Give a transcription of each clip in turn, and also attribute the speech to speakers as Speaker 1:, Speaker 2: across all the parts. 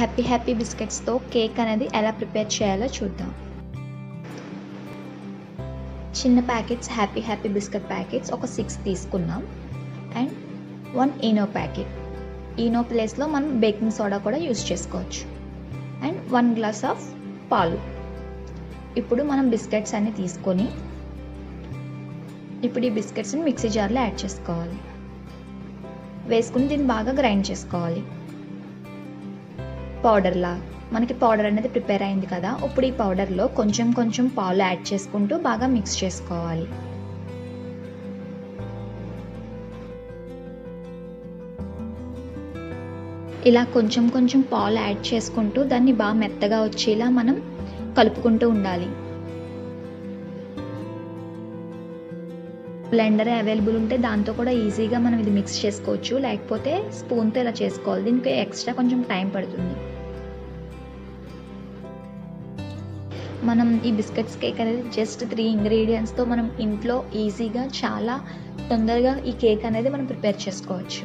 Speaker 1: happy happy బిస్కెట్స్తో cake అనేది ఎలా prepare చేయాలో చూద్దాం చిన్న packets happy happy biscuit packets ఒక సిక్స్ తీసుకున్నాం and one Eno packet Eno ప్లేస్లో మనం బేకింగ్ సోడా కూడా యూస్ చేసుకోవచ్చు అండ్ వన్ గ్లాస్ ఆఫ్ పాలు ఇప్పుడు మనం బిస్కెట్స్ అన్ని తీసుకొని ఇప్పుడు ఈ బిస్కెట్స్ని మిక్సీ జార్లో యాడ్ చేసుకోవాలి వేసుకుని దీన్ని బాగా గ్రైండ్ చేసుకోవాలి పౌడర్లా మనకి పౌడర్ అనేది ప్రిపేర్ అయింది కదా ఇప్పుడు ఈ పౌడర్లో కొంచెం కొంచెం పాలు యాడ్ చేసుకుంటూ బాగా మిక్స్ చేసుకోవాలి ఇలా కొంచెం కొంచెం పాలు యాడ్ చేసుకుంటూ దాన్ని బాగా మెత్తగా వచ్చేలా మనం కలుపుకుంటూ ఉండాలి బ్లెండర్ అవైలబుల్ ఉంటే దాంతో కూడా ఈజీగా మనం ఇది మిక్స్ చేసుకోవచ్చు లేకపోతే స్పూన్తో ఇలా చేసుకోవాలి దీనికి ఎక్స్ట్రా కొంచెం టైం పడుతుంది మనం ఈ బిస్కెట్స్ కేక్ అనేది జస్ట్ త్రీ ఇంగ్రీడియంట్స్తో మనం ఇంట్లో ఈజీగా చాలా తొందరగా ఈ కేక్ అనేది మనం ప్రిపేర్ చేసుకోవచ్చు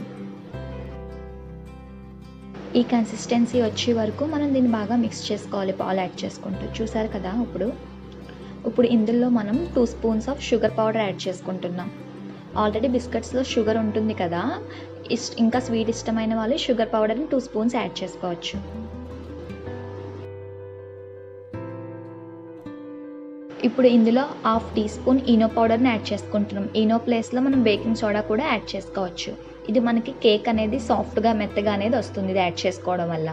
Speaker 1: ఈ కన్సిస్టెన్సీ వచ్చే వరకు మనం దీన్ని బాగా మిక్స్ చేసుకోవాలి పాలు యాడ్ చేసుకుంటూ చూసారు కదా ఇప్పుడు ఇప్పుడు ఇందులో మనం two spoons of sugar powder add చేసుకుంటున్నాం ఆల్రెడీ బిస్కెట్స్లో షుగర్ ఉంటుంది కదా ఇష్ట ఇంకా స్వీట్ ఇష్టమైన వాళ్ళు షుగర్ పౌడర్ని టూ స్పూన్స్ యాడ్ చేసుకోవచ్చు ఇప్పుడు ఇందులో హాఫ్ టీ స్పూన్ ఈనో పౌడర్ని యాడ్ చేసుకుంటున్నాం ఈనో ప్లేస్లో మనం బేకింగ్ సోడా కూడా యాడ్ చేసుకోవచ్చు ఇది మనకి కేక్ అనేది సాఫ్ట్గా మెత్తగా అనేది వస్తుంది ఇది యాడ్ చేసుకోవడం వల్ల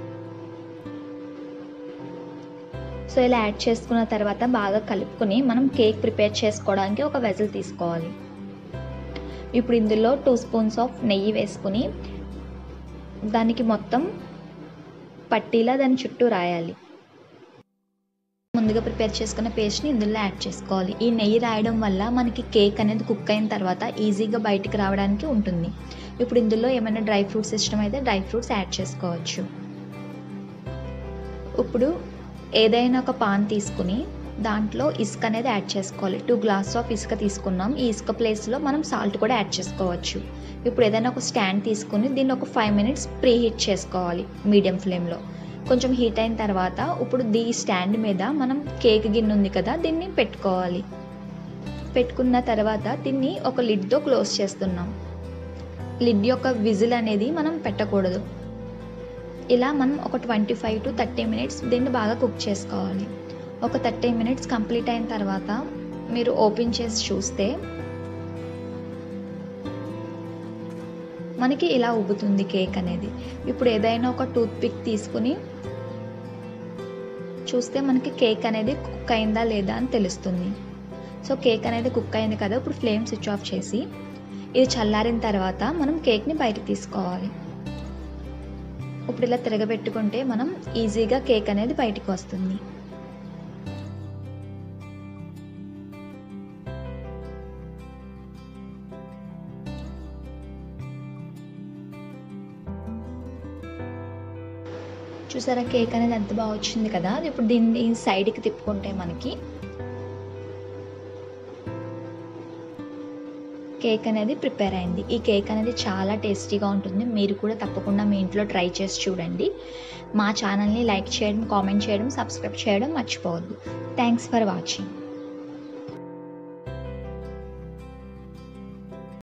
Speaker 1: సో ఇలా యాడ్ చేసుకున్న తర్వాత బాగా కలుపుకొని మనం కేక్ ప్రిపేర్ చేసుకోవడానికి ఒక వెజల్ తీసుకోవాలి ఇప్పుడు ఇందులో టూ స్పూన్స్ ఆఫ్ నెయ్యి వేసుకుని దానికి మొత్తం పట్టీలా దాని చుట్టూ రాయాలి ముందుగా ప్రిపేర్ చేసుకున్న పేస్ట్ని ఇందులో యాడ్ చేసుకోవాలి ఈ నెయ్యి రాయడం వల్ల మనకి కేక్ అనేది కుక్ అయిన తర్వాత ఈజీగా బయటికి రావడానికి ఉంటుంది ఇప్పుడు ఇందులో ఏమైనా డ్రై ఫ్రూట్స్ ఇష్టం అయితే డ్రై ఫ్రూట్స్ యాడ్ చేసుకోవచ్చు ఇప్పుడు ఏదైనా ఒక పాన్ తీసుకుని దాంట్లో ఇసుక అనేది యాడ్ చేసుకోవాలి టూ గ్లాస్ ఆఫ్ ఇసుక తీసుకున్నాం ఈ ఇసుక ప్లేస్లో మనం సాల్ట్ కూడా యాడ్ చేసుకోవచ్చు ఇప్పుడు ఏదైనా ఒక స్టాండ్ తీసుకుని దీన్ని ఒక ఫైవ్ మినిట్స్ ప్రీ హీట్ చేసుకోవాలి మీడియం ఫ్లేమ్లో కొంచెం హీట్ అయిన తర్వాత ఇప్పుడు దీ స్టాండ్ మీద మనం కేక్ గిన్నె ఉంది కదా దీన్ని పెట్టుకోవాలి పెట్టుకున్న తర్వాత దీన్ని ఒక లిడ్తో క్లోజ్ చేస్తున్నాం లిడ్ యొక్క విజిల్ అనేది మనం పెట్టకూడదు ఇలా మనం ఒక twenty five to thirty minutes దీన్ని బాగా కుక్ చేసుకోవాలి ఒక థర్టీ మినిట్స్ కంప్లీట్ అయిన తర్వాత మీరు ఓపెన్ చేసి చూస్తే మనకి ఇలా ఉబ్బుతుంది కేక్ అనేది ఇప్పుడు ఏదైనా ఒక టూత్ పిక్ తీసుకుని చూస్తే మనకి కేక్ అనేది కుక్ అయిందా లేదా అని తెలుస్తుంది సో కేక్ అనేది కుక్ అయింది కదా ఇప్పుడు ఫ్లేమ్ స్విచ్ ఆఫ్ చేసి ఇది చల్లారిన తర్వాత మనం కేక్ని బయటకు తీసుకోవాలి ఇప్పుడు ఇలా తిరగబెట్టుకుంటే మనం ఈజీగా కేక్ అనేది బయటికి వస్తుంది చూసారా కేక్ అనేది ఎంత బాగా వచ్చింది కదా ఇప్పుడు దీన్ని సైడ్కి తిప్పుకుంటే మనకి కేక్ అనేది ప్రిపేర్ అయింది ఈ కేక్ అనేది చాలా టేస్టీగా ఉంటుంది మీరు కూడా తప్పకుండా మీ ఇంట్లో ట్రై చేసి చూడండి మా ఛానల్ని లైక్ చేయడం కామెంట్ చేయడం సబ్స్క్రైబ్ చేయడం మర్చిపోవద్దు థ్యాంక్స్ ఫర్ వాచింగ్